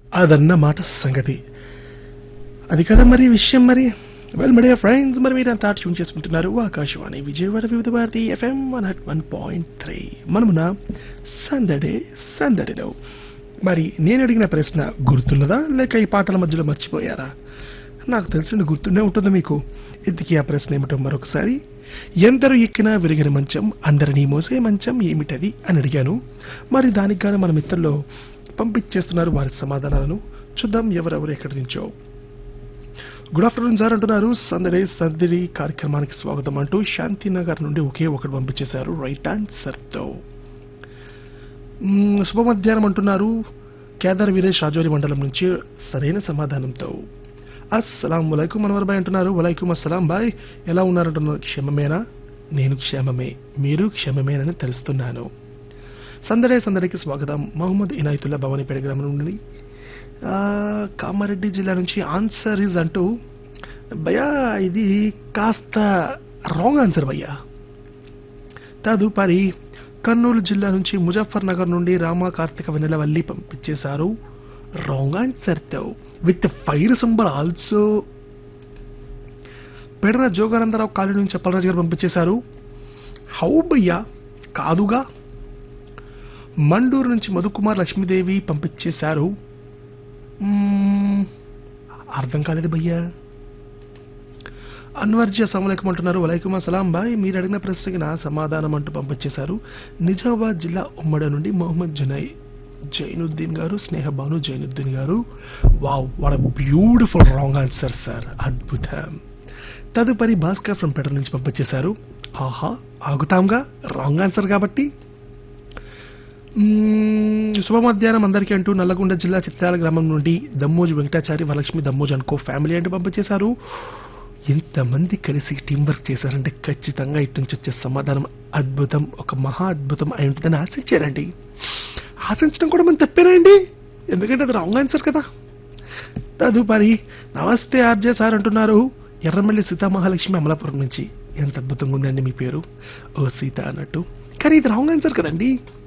అదన్నమాట సంగతి అది కదా మరి విషయం మరి వెల్ మై ఫ్రెండ్స్ మరి మీరు అంతా ట్యూన్ చేసుకుంటున్నారు ఆకాశవాణి విజయవాడ వివిధ భారతి ఎఫ్ఎం వన్ హట్ వన్ పాయింట్ త్రీ మనమున సందడే సందడిలో మరి నేను అడిగిన ప్రశ్న గుర్తున్నదా లేక ఈ పాటల మధ్యలో మర్చిపోయారా నాకు తెలిసిన గుర్తుండే ఉంటుంది మీకు ఇంతకీ ఆ ప్రశ్న ఏమిటో మరొకసారి ఎందరు ఎక్కినా విరిగిన మంచం అందరినీ మోసే మంచం ఏమిటది అని అడిగాను మరి దానికి గాను మన మిత్రుల్లో పంపించేస్తున్నారు వారి సమాధానాలను చూద్దాం ఎవరెవరు ఎక్కడి నుంచో గుడ్ ఆఫ్టర్నూన్ సార్ అంటున్నారు సందడే సందడి కార్యక్రమానికి స్వాగతం అంటూ శాంతినగర్ నుండి ఒకే ఒకటి పంపించేశారు రైట్ ఆన్సర్తో మ్మ్, శుభ మధ్యాహ్నం అంటున్నారు కేదార్ వీరేష్ రాజోరి మండలం నుంచి సరైన సమాధానంతో అస్సలాం వలైకుం మనవర్ బాయ్ అంటున్నారు వలైకుం అస్సలాం బాయ్ ఎలా ఉన్నారంటున్నారు క్షేమమేనా నేను క్షేమమే మీరు క్షేమమేనని తెలుస్తున్నాను సందడే సందడికి స్వాగతం మహమ్మద్ ఇనాయతుల్లా భవానీపేట గ్రామం నుండి ఆ, కామారెడ్డి జిల్లా నుంచి ఆన్సర్ ఇస్ అంటూ భయ్యా ఇది కాస్త రాంగ్ ఆన్సర్ భయ్యా తదుపరి కర్నూలు జిల్లా నుంచి ముజఫర్ నగర్ నుండి రామ కార్తిక వెన్నెలవల్లి పంపించేశారు రాంగ్ ఆన్సర్ తో with fire symbol also Pedana Joganandarao colony నుంచి చెప్పలరాజు గారు పంపించేశారు హౌ భయ్యా కాదుగా మండూరు నుంచి మధుకుమార్ లక్ష్మీదేవి పంపించేశారు మ్మ్, అర్థం కాలేదు భయ్యా అన్వర్జీ అస్సలం అంటున్నారు వలైకుమ్ అస్సలాం బాయ్ మీరు అడిగిన ప్రశ్నకి నా సమాధానం అంటూ పంపించేశారు నిజామాబాద్ జిల్లా ఉమ్మడి నుండి మొహమ్మద్ జునై జైనుద్దీన్ గారు Snehabanu Jainuddin garu wow what beautiful wrong answer sir అద్భుతం తదుపరి భాస్కర్ ఫ్రమ్ పెటర్ నుంచి పంపించేశారు ఆహా ఆగుతాంగా రాంగ్ ఆన్సర్ కాబట్టి మ్మ్, శుభ మధ్యాహ్నం అందరికీ అంటూ నల్లగొండ జిల్లా చిత్రాల గ్రామం నుండి దమ్మోజు వెంకటాచారి వరలక్ష్మి దమ్మోజు అనుకో ఫ్యామిలీ అంటూ పంపించేశారు ఎంతమంది కలిసి టీం వర్క్ చేశారంటే ఖచ్చితంగా ఇటు నుంచి వచ్చే సమాధానం అద్భుతం ఒక మహా అద్భుతం అయి ఉంటుందని ఆశించారండి ఆశించడం కూడా మనం తప్పేనండి ఎందుకంటే అది రాంగ్ ఆన్సర్ కదా తదుపరి నమస్తే ఆర్జే సార్ అంటున్నారు ఎర్రమల్లి సీతామహాలక్ష్మి అమలాపురం నుంచి ఎంత అద్భుతంగా ఉందండి మీ పేరు ఓ సీత అన్నట్టు కానీ ఇది రాంగ్ ఆన్సర్ కదండి